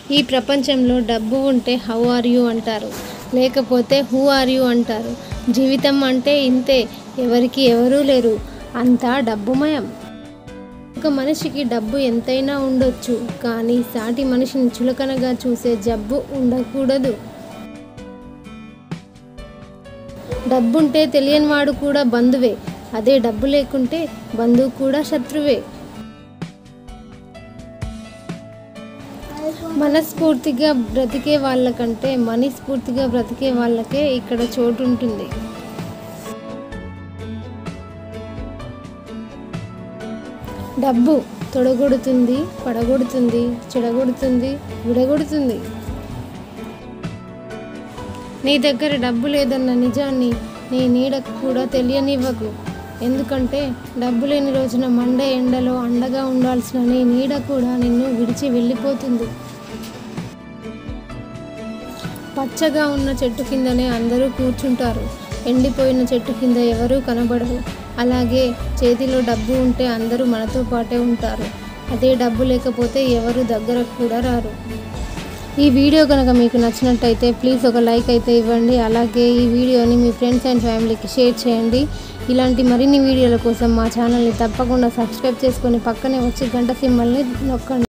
ఈ ప్రపంచంలో డబ్బు ఉంటే హౌ ఆర్ యూ అంటారు లేకపోతే హూ ఆర్ యూ అంటారు జీవితం అంటే ఇంతే ఎవరికి ఎవరూ లేరు అంతా డబ్బుమయం ఒక మనిషికి డబ్బు ఎంతైనా ఉండొచ్చు కానీ సాటి మనిషిని చులకనగా చూసే జబ్బు ఉండకూడదు డబ్బుంటే తెలియని వాడు కూడా బంధువే అదే డబ్బు లేకుంటే బంధువు కూడా శత్రువే మనస్ఫూర్తిగా బ్రతికే వాళ్ళకంటే మనస్ఫూర్తిగా బ్రతికే వాళ్ళకే ఇక్కడ చోటు ఉంటుంది డబ్బు తొడగొడుతుంది పడగొడుతుంది చెడగొడుతుంది విడగొడుతుంది నీ దగ్గర డబ్బు లేదన్న నిజాన్ని నీ నీడకు కూడా తెలియనివ్వకు ఎందుకంటే డబ్బు లేని రోజున మండే ఎండలో అండగా ఉండాల్సిన నీ నీడ కూడా నిన్ను విడిచి వెళ్ళిపోతుంది పచ్చగా ఉన్న చెట్టు కిందనే అందరూ కూర్చుంటారు ఎండిపోయిన చెట్టు కింద ఎవరూ కనబడరు అలాగే చేతిలో డబ్బు ఉంటే అందరూ మనతో పాటే ఉంటారు అదే డబ్బు లేకపోతే ఎవరు దగ్గరకు కూడా రారు ఈ వీడియో కనుక మీకు నచ్చినట్టయితే ప్లీజ్ ఒక లైక్ అయితే ఇవ్వండి అలాగే ఈ వీడియోని మీ ఫ్రెండ్స్ అండ్ ఫ్యామిలీకి షేర్ చేయండి ఇలాంటి మరిన్ని వీడియోల కోసం మా ఛానల్ని తప్పకుండా సబ్స్క్రైబ్ చేసుకొని పక్కనే వచ్చి గంట సింబల్ని నొక్కండి